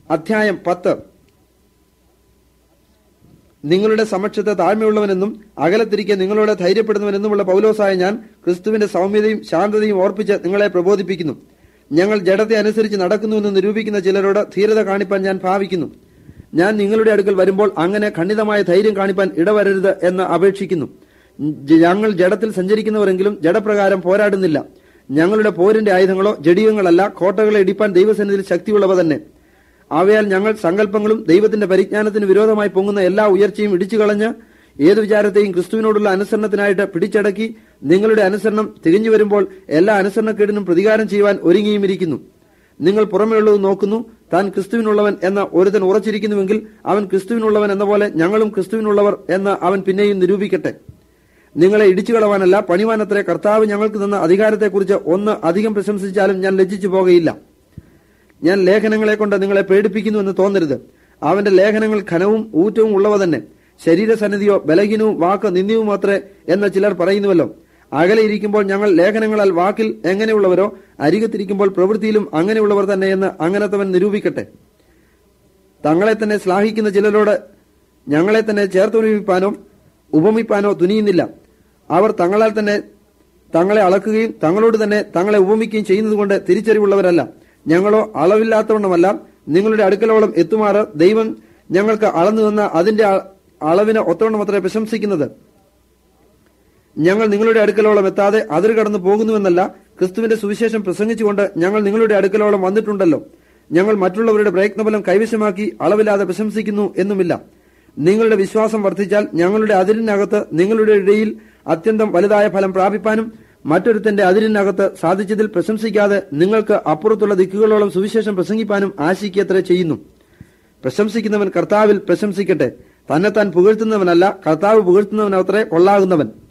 അധ്യായം പത്ത് നിങ്ങളുടെ സമക്ഷത്തെ താഴ്മയുള്ളവനെന്നും അകലത്തിരിക്കെ നിങ്ങളോട് ധൈര്യപ്പെടുന്നവനെന്നുമുള്ള പൗലോസായ ഞാൻ ക്രിസ്തുവിന്റെ സൗമ്യതയും ശാന്തതയും ഓർപ്പിച്ച് നിങ്ങളെ പ്രബോധിപ്പിക്കുന്നു ഞങ്ങൾ ജഡത്തെ അനുസരിച്ച് നടക്കുന്നുവെന്ന് നിരൂപിക്കുന്ന ചിലരോട് ധീരത കാണിപ്പാൻ ഞാൻ ഭാവിക്കുന്നു ഞാൻ നിങ്ങളുടെ അടുക്കൽ വരുമ്പോൾ അങ്ങനെ ഖണ്ഡിതമായ ധൈര്യം കാണിപ്പാൻ ഇടവരരുത് എന്ന് അപേക്ഷിക്കുന്നു ജ- ഞങ്ങൾ ജഡത്തിൽ സഞ്ചരിക്കുന്നവരെങ്കിലും ജഡപ്രകാരം പോരാടുന്നില്ല ഞങ്ങളുടെ പോരിന്റെ ആയുധങ്ങളോ ജഡീയങ്ങളല്ല കോട്ടകളെ ഇടിപ്പാൻ ദൈവസന്നിധിയിൽ ശക്തിയുള്ളവ തന്നെ ആവയാൽ ഞങ്ങൾ സങ്കല്പങ്ങളും ദൈവത്തിന്റെ പരിജ്ഞാനത്തിന് വിരോധമായി പൊങ്ങുന്ന എല്ലാ ഉയർച്ചയും ഇടിച്ചു കളഞ്ഞ് ഏതു വിചാരത്തെയും ക്രിസ്തുവിനോടുള്ള അനുസരണത്തിനായിട്ട് പിടിച്ചടക്കി നിങ്ങളുടെ അനുസരണം തികഞ്ഞു വരുമ്പോൾ എല്ലാ അനുസരണക്കേടിനും പ്രതികാരം ചെയ്യുവാൻ ഒരുങ്ങിയും ഇരിക്കുന്നു നിങ്ങൾ പുറമേയുള്ളത് നോക്കുന്നു താൻ ക്രിസ്തുവിനുള്ളവൻ എന്ന ഒരുതൻ ഉറച്ചിരിക്കുന്നുവെങ്കിൽ അവൻ ക്രിസ്തുവിനുള്ളവൻ എന്ന പോലെ ഞങ്ങളും ക്രിസ്തുവിനുള്ളവർ എന്ന് അവൻ പിന്നെയും നിരൂപിക്കട്ടെ നിങ്ങളെ ഇടിച്ചു കളവാനല്ല പണിവാനത്രേ കർത്താവ് ഞങ്ങൾക്ക് തന്ന അധികാരത്തെക്കുറിച്ച് ഒന്ന് അധികം പ്രശംസിച്ചാലും ഞാൻ ലജ്ജിച്ചു പോകുകയില്ല ഞാൻ ലേഖനങ്ങളെ കൊണ്ട് നിങ്ങളെ പേടിപ്പിക്കുന്നു എന്ന് തോന്നരുത് അവന്റെ ലേഖനങ്ങൾ ഘനവും ഊറ്റവും ഉള്ളവ തന്നെ ശരീരസന്നിധിയോ ബലഹീനവും വാക്ക് നിന്ദ്യവും മാത്രേ എന്ന് ചിലർ പറയുന്നുവല്ലോ അകലെ ഇരിക്കുമ്പോൾ ഞങ്ങൾ ലേഖനങ്ങളാൽ വാക്കിൽ എങ്ങനെയുള്ളവരോ അരികത്തിരിക്കുമ്പോൾ പ്രവൃത്തിയിലും അങ്ങനെയുള്ളവർ തന്നെ എന്ന് അങ്ങനത്തവൻ നിരൂപിക്കട്ടെ തങ്ങളെ തന്നെ ശ്ലാഘിക്കുന്ന ചിലരോട് ഞങ്ങളെ തന്നെ ചേർത്തുനിപ്പിപ്പാനോ ഉപമിപ്പാനോ തുനിയുന്നില്ല അവർ തങ്ങളാൽ തന്നെ തങ്ങളെ അളക്കുകയും തങ്ങളോട് തന്നെ തങ്ങളെ ഉപമിക്കുകയും ചെയ്യുന്നതുകൊണ്ട് തിരിച്ചറിവുള്ളവരല്ല ഞങ്ങളോ അളവില്ലാത്തവണ്ണമല്ല നിങ്ങളുടെ അടുക്കലോളം എത്തുമാറ് ദൈവം ഞങ്ങൾക്ക് അളന്നു തന്ന അതിന്റെ അ- അളവിന് ഒത്തവണ്ണം അത്ര പ്രശംസിക്കുന്നത് ഞങ്ങൾ നിങ്ങളുടെ അടുക്കലോളം എത്താതെ അതിർ കടന്നു പോകുന്നുവെന്നല്ല ക്രിസ്തുവിന്റെ സുവിശേഷം പ്രസംഗിച്ചുകൊണ്ട് ഞങ്ങൾ നിങ്ങളുടെ അടുക്കലോളം വന്നിട്ടുണ്ടല്ലോ ഞങ്ങൾ മറ്റുള്ളവരുടെ പ്രയത്നഫലം കൈവശമാക്കി അളവില്ലാതെ പ്രശംസിക്കുന്നു എന്നുമില്ല നിങ്ങളുടെ വിശ്വാസം വർദ്ധിച്ചാൽ ഞങ്ങളുടെ അതിരിനകത്ത് നിങ്ങളുടെ ഇടയിൽ അത്യന്തം വലുതായ ഫലം പ്രാപിപ്പാനും മറ്റൊരുത്തന്റെ അതിരിനകത്ത് സാധിച്ചതിൽ പ്രശംസിക്കാതെ നിങ്ങൾക്ക് അപ്പുറത്തുള്ള ദിക്കുകളോളം സുവിശേഷം പ്രസംഗിപ്പാനും ആശിക്കത്ര ചെയ്യുന്നു പ്രശംസിക്കുന്നവൻ കർത്താവിൽ പ്രശംസിക്കട്ടെ തന്നെത്താൻ പുകഴ്ത്തുന്നവനല്ല കർത്താവ് പുകഴ്ത്തുന്നവനത്രേ കൊള്ളാകുന്നവൻ